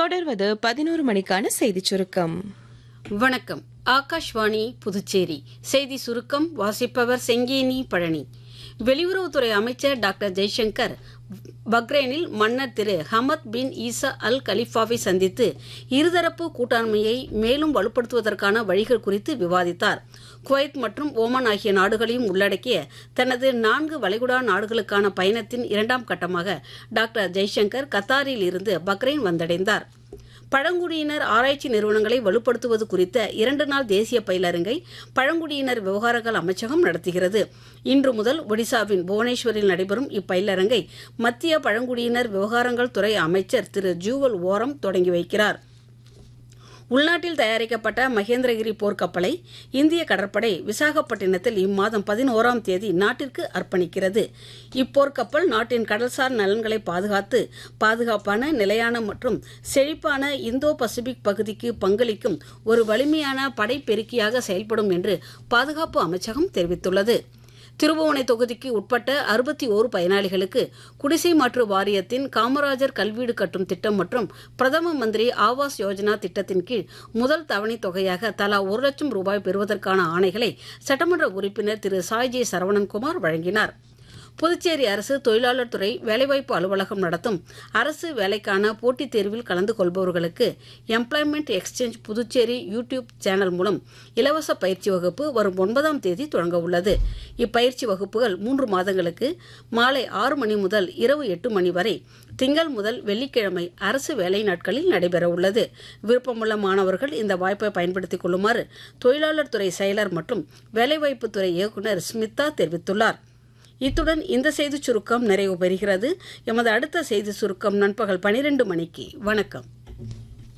தொடர்வது பதினோரு மணிக்கான செய்திச் சுருக்கம் வணக்கம் ஆகாஷ்வாணி புதுச்சேரி செய்தி சுருக்கம் வாசிப்பவர் செங்கேனி பழனி வெளியுறவுத்துறை அமைச்சர் டாக்டர் ஜெய்சங்கர் பக்ரைனில் மன்னர் திரு ஹமத் பின் ஈசா அல் கலிஃபாவை சந்தித்து இருதரப்பு கூட்டாண்மையை மேலும் வலுப்படுத்துவதற்கான வழிகள் குறித்து விவாதித்தார் குவைத் மற்றும் ஓமான் ஆகிய நாடுகளையும் உள்ளடக்கிய தனது நான்கு வளைகுடா நாடுகளுக்கான பயணத்தின் இரண்டாம் கட்டமாக டாக்டர் ஜெய்சங்கர் கத்தாரில் இருந்து பக்ரைன் வந்தடைந்தார் பழங்குடியினர் ஆராய்ச்சி நிறுவனங்களை வலுப்படுத்துவது குறித்த இரண்டு நாள் தேசிய பயிலரங்கை பழங்குடியினர் விவகாரங்கள் அமைச்சகம் நடத்துகிறது இன்று முதல் ஒடிசாவின் புவனேஸ்வரில் நடைபெறும் இப்பயிலரங்கை மத்திய பழங்குடியினர் விவகாரங்கள் துறை அமைச்சர் திரு ஜூவல் ஓரம் தொடங்கி வைக்கிறார் உள்நாட்டில் தயாரிக்கப்பட்ட மகேந்திரகிரி போர்க்கப்பலை இந்திய கடற்படை விசாகப்பட்டினத்தில் இம்மாதம் பதினோராம் தேதி நாட்டிற்கு அர்ப்பணிக்கிறது இப்போர்க்கப்பல் நாட்டின் கடல்சார் நலன்களை பாதுகாத்து பாதுகாப்பான நிலையான மற்றும் செழிப்பான இந்தோ பசிபிக் பகுதிக்கு பங்களிக்கும் ஒரு வலிமையான படைப்பெருக்கியாக செயல்படும் என்று பாதுகாப்பு அமைச்சகம் தெரிவித்துள்ளது திருபுவனை தொகுதிக்கு உட்பட்ட அறுபத்தி ஓரு பயனாளிகளுக்கு குடிசை மாற்று வாரியத்தின் காமராஜர் கல்வீடு கட்டும் திட்டம் மற்றும் பிரதம மந்திரி ஆவாஸ் யோஜனா திட்டத்தின் கீழ் முதல் தவணைத் தொகையாக தலா ஒரு லட்சம் ரூபாய் பெறுவதற்கான ஆணைகளை சட்டமன்ற உறுப்பினர் திரு சாய்ஜி சரவணன்குமார் வழங்கினார் புதுச்சேரி அரசு தொழிலாளர் துறை வேலைவாய்ப்பு அலுவலகம் நடத்தும் அரசு வேலைக்கான போட்டித் தேர்வில் கலந்து கொள்பவர்களுக்கு employment exchange Puducherry YouTube channel மூலம் இலவச பயிற்சி வகுப்பு வரும் ஒன்பதாம் தேதி தொடங்க உள்ளது இப்பயிற்சி வகுப்புகள் மூன்று மாதங்களுக்கு மாலை ஆறு மணி முதல் இரவு எட்டு மணி வரை திங்கள் முதல் வெள்ளிக்கிழமை அரசு வேலை நாட்களில் நடைபெற உள்ளது விருப்பமுள்ள மாணவர்கள் இந்த வாய்ப்பை பயன்படுத்திக் கொள்ளுமாறு தொழிலாளர் துறை செயலர் மற்றும் வேலைவாய்ப்புத்துறை இயக்குநர் ஸ்மிதா தெரிவித்துள்ளார் இத்துடன் இந்த செய்திச் சுருக்கம் நிறைவு பெறுகிறது எமது அடுத்த செய்தி சுருக்கம் நண்பகல் பனிரெண்டு மணிக்கு வணக்கம்